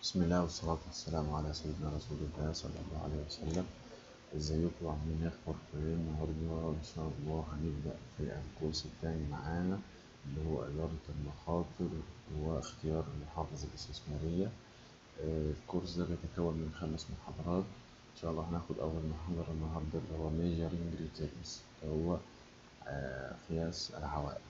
بسم الله والصلاة والسلام على سيدنا رسول الله صلى الله عليه وسلم ازيكم عاملين ايه اخباركم ايه النهارده ان شاء الله هنبدأ في الكورس التاني معانا اللي هو إدارة المخاطر واختيار المحافظ الاستثمارية آه، الكورس ده بيتكون من خمس محاضرات ان شاء الله هناخد اول محاضرة النهارده اللي هو measuring returns اللي هو آه، قياس العوائد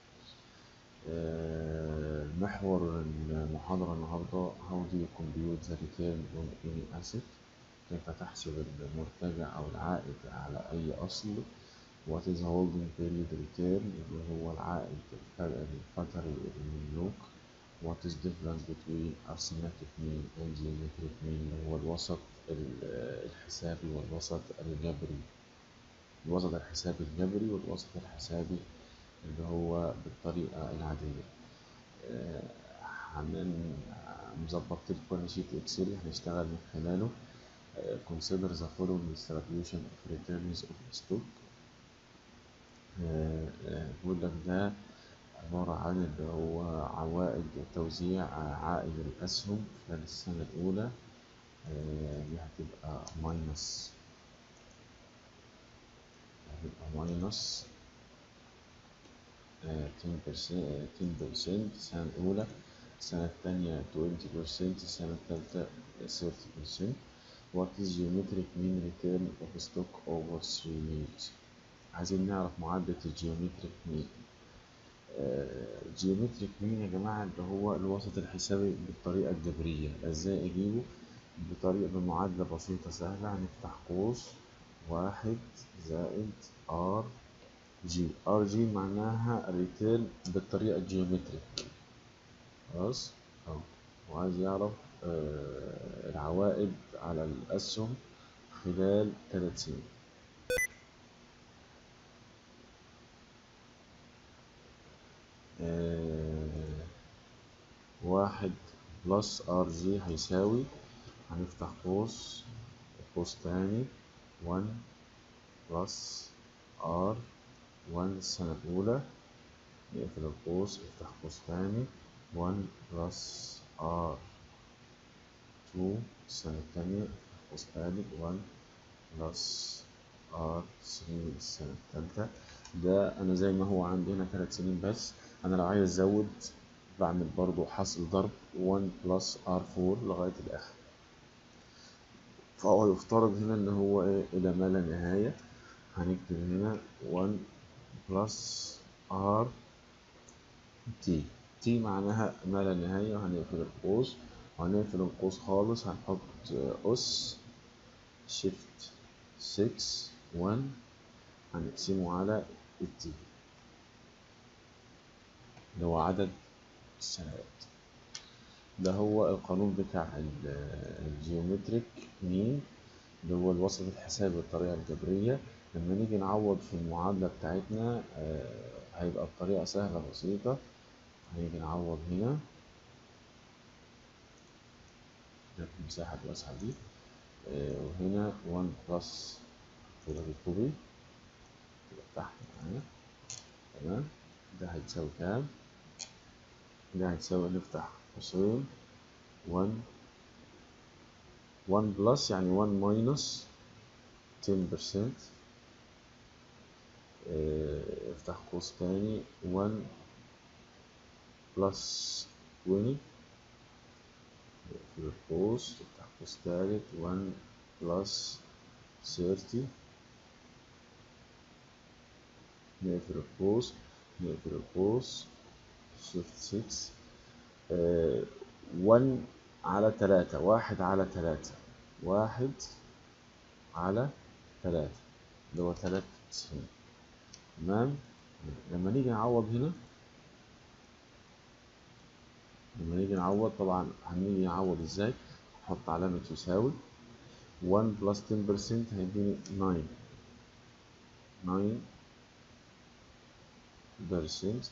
آه، محور المحاضرة النهاردة How do you compute the return on any asset كيف تحسب المرتجع أو العائد على أي أصل What is holding period return اللي هو العائد الفتري المملوك What is difference between arithmetic mean and geometric mean اللي هو الوسط ال- الحسابي والوسط الجبري الوسط الحسابي الجبري والوسط الحسابي اللي هو بالطريقة العادية آه، هن- مظبط لكم شيت اكسل هنشتغل من خلاله آه، consider the following distribution of returns of stock آه، آه، بيقول لك ده عبارة عن اللي هو عوائد توزيع عائد الأسهم خلال السنة الأولى آه، دي هتبقى ماينس هتبقى ماينس 10% 10% السنة الأولى السنة الثانية 20% السنة الثالثة 30% What is geometric mean return of stock over 3 years عايزين نعرف معادلة الجيومتريك مين الجيومتريك مين يا جماعة اللي هو الوسط الحسابي بالطريقة الجبرية ازاي اجيبه بطريقة بمعادلة بسيطة سهلة هنفتح قوس واحد زائد ار جي ار جي معناها ريتيرن بالطريقة الجيومتريك خلاص اهو وعايز يعرف آه العوائد على الأسهم خلال ثلاث سنين آه واحد بلس ار جي هيساوي هنفتح قوس قوس تاني 1 بلس ار 1 السنة الأولى نقفل القوس نفتح قوس تاني 1 بلس ار 2 السنة التانية قوس تالت 1 بلس ار 3 السنة التالتة ده أنا زي ما هو عندي هنا تلات سنين بس أنا لو عايز أزود بعمل برضو حصل ضرب 1 بلس ار 4 لغاية الآخر فهو يفترض هنا إن هو إيه إلى ما لا نهاية هنكتب هنا 1 بلس ار تي تي معناها ما لا نهاية وهنقفل القوس وهنقفل القوس خالص هنحط أس شيفت 6 1 هنقسمه على التي اللي هو عدد السنوات ده هو القانون بتاع الجيومتريك مين اللي هو الوسط الحسابي بالطريقة الجبرية لما نيجي نعوض في المعادلة بتاعتنا آه، هيبقى بطريقة سهلة بسيطة هنيجي نعوض هنا ده المساحة الواسعة دي آه، وهنا 1 بلس كده بالكوبي كده تحت معانا تمام ده هيتساوي كام؟ ده هيتساوي نفتح قوسين 1 1 بلس يعني 1 ماينس 10% آه، افتح قوس تاني 1 بلس 20 في القوس افتح قوس تالت 1 بلس 30 نقفل القوس نقفل القوس شيفت 6 آه، 1 على 3 واحد على 3 واحد على 3 اللي هو 3 سنين تمام لما نيجي نعوض هنا لما نيجي نعوض طبعا هنيجي نعوض ازاي نحط علامة يساوي 1 بلس 10% هيديني 9 9 بيرسنت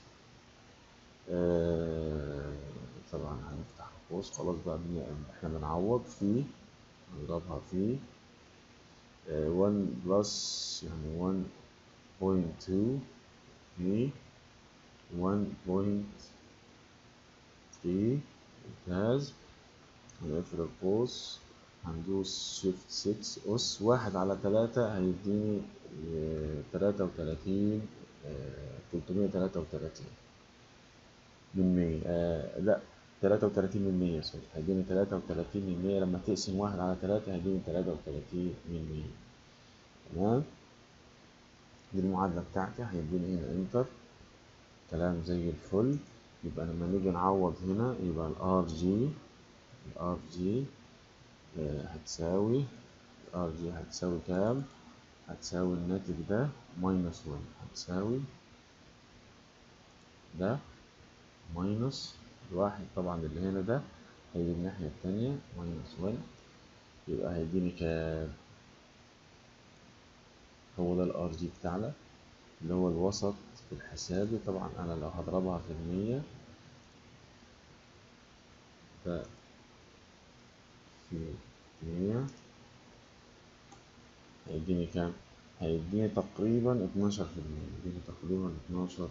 آه طبعا هنفتح قوس خلاص بقى بن- احنا بنعوض في نضربها في آه 1 بلس يعني 1.2 في 1.3 ممتاز هنقفل القوس هندوس شيفت 6 أس واحد على تلاتة هيديني تلاتة وتلاتين تلتمية تلاتة وتلاتين من مية آه لأ تلاتة وتلاتين من مية سوري هيديني تلاتة وتلاتين من مية لما تقسم واحد على تلاتة هيديني تلاتة وتلاتين من مية تمام دي المعادلة بتاعتي هيديني هنا انتر كلام زي الفل يبقى لما نيجي نعوض هنا يبقى الار جي الار جي هتساوي الار جي هتساوي كام هتساوي الناتج ده ماينس 1 هتساوي ده ماينس الواحد طبعا اللي هنا ده هيجي الناحية التانية ماينس 1 يبقى هيديني كام هو ده الار جي بتاعنا اللي هو الوسط الحسابي طبعا انا لو هضربها في المية ده في مية هيديني كام هيديني تقريبا اتناشر في المية هيديني تقريبا اتناشر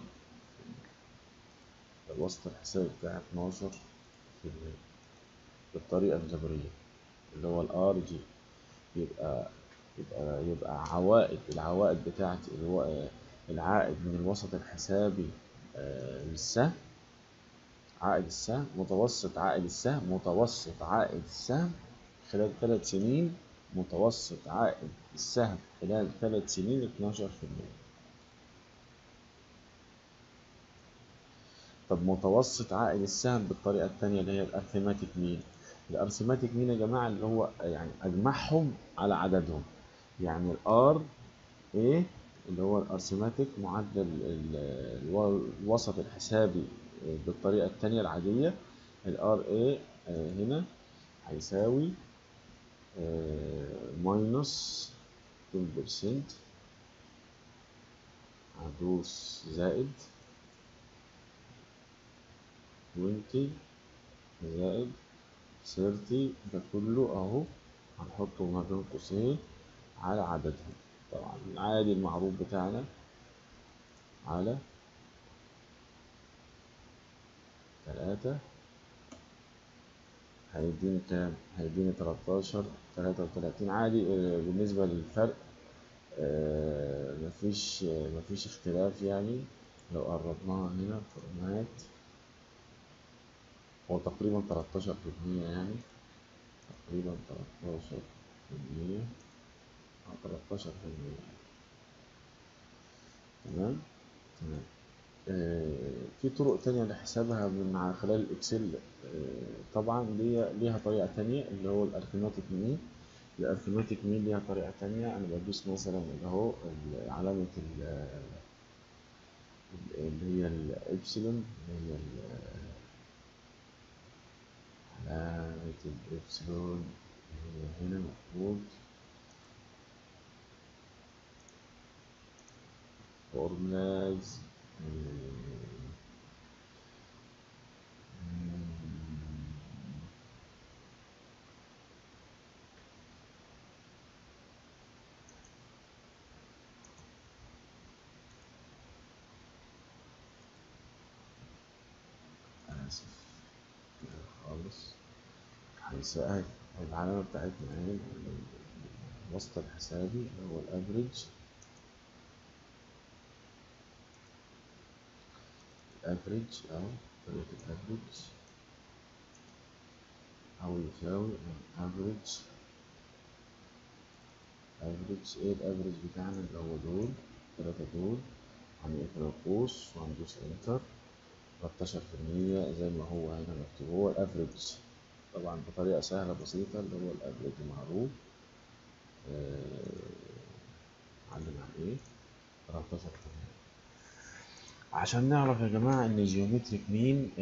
الوسط الحسابي بتاعي اتناشر في المية بالطريقة الجبرية اللي هو الار جي يبقى يبقى يبقى عوائد العوائد بتاعتي العائد من الوسط الحسابي للسهم عائد السهم متوسط عائد السهم متوسط عائد السهم خلال ثلاث سنين متوسط عائد السهم خلال ثلاث سنين 12% طب متوسط عائد السهم بالطريقة الثانية اللي هي الأرثماتيك مين الأرثماتيك مين يا جماعة اللي هو يعني أجمعهم على عددهم يعني الار ايه اللي هو الارثماتيك معدل الوسط الحسابي بالطريقة التانية العادية الار ايه هنا هيساوي ماينس 10% هدوس زائد 20 زائد 30 ده كله اهو هنحطه ما بين قوسين على عددهم طبعا العادي المعروف بتاعنا على تلاتة هيديني كام؟ هيديني تلاتاشر تلاتة وتلاتين عادي بالنسبة للفرق مفيش مفيش اختلاف يعني لو قربناها هنا فورمات هو تقريبا تلاتاشر في المية يعني تقريبا تلاتاشر في المية أو تلاتاشر في المية تمام تمام آه في طرق تانية لحسابها من خلال الإكسل آه طبعا ليها ليها طريقة تانية اللي هو الأرثماتيك مين الأرثماتيك مين ليها طريقة تانية أنا بدوس مثلا اللي هو علامة اللي هي الإبسلون اللي هي علامة الإبسلون هي هنا المفروض فورمولاز آسف خالص هيسأل العلامة بتاعتنا اهي الوسط الحسابي اللي هو الافريج الافريج اهو طريقة الافريج أو يساوي الافريج افريج ايه الافريج بتاعنا اللي هو دول التلاتة دول هنقفل القوس وهندوس انتر 13% زي ما هو هنا مكتوب هو الافريج طبعا بطريقة سهلة بسيطة اللي هو الافريج معروف علم عليه 13 عشان نعرف يا جماعة ان جيومتريك مين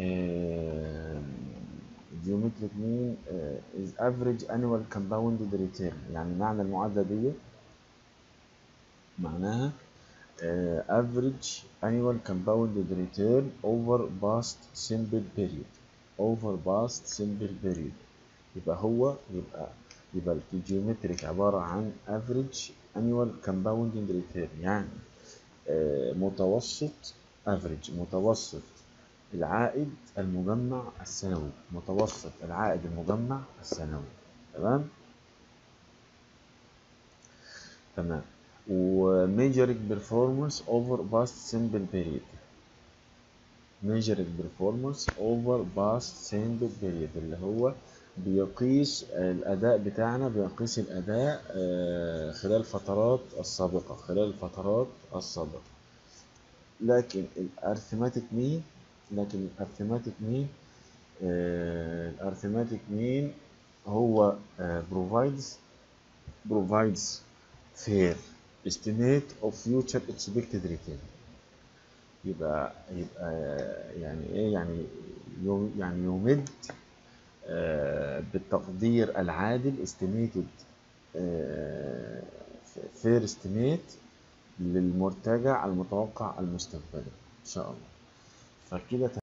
جيومتريك مين is average annual compounded return يعني معنى المعادلة دي معناها uh, average annual compounded return over past simple period over past simple period يبقى هو يبقى يبقى الجيومتريك عبارة عن average annual compounded return يعني uh, متوسط average متوسط العائد المجمع السنوي متوسط العائد المجمع السنوي تمام تمام و measuring performance over past simple period measuring performance over past simple period اللي هو بيقيس الأداء بتاعنا بيقيس الأداء آه، خلال الفترات السابقة خلال الفترات السابقة لكن الارثماتيك مين لكن الارثماتيك مين آه، الارثماتيك مين هو آه، provides provides fair estimate of future expected return يبقى يبقى يعني ايه يعني يو- يعني يمد آه، بالتقدير العادل estimated آه، fair estimate للمرتجع المتوقع المستقبلي ان شاء الله فكده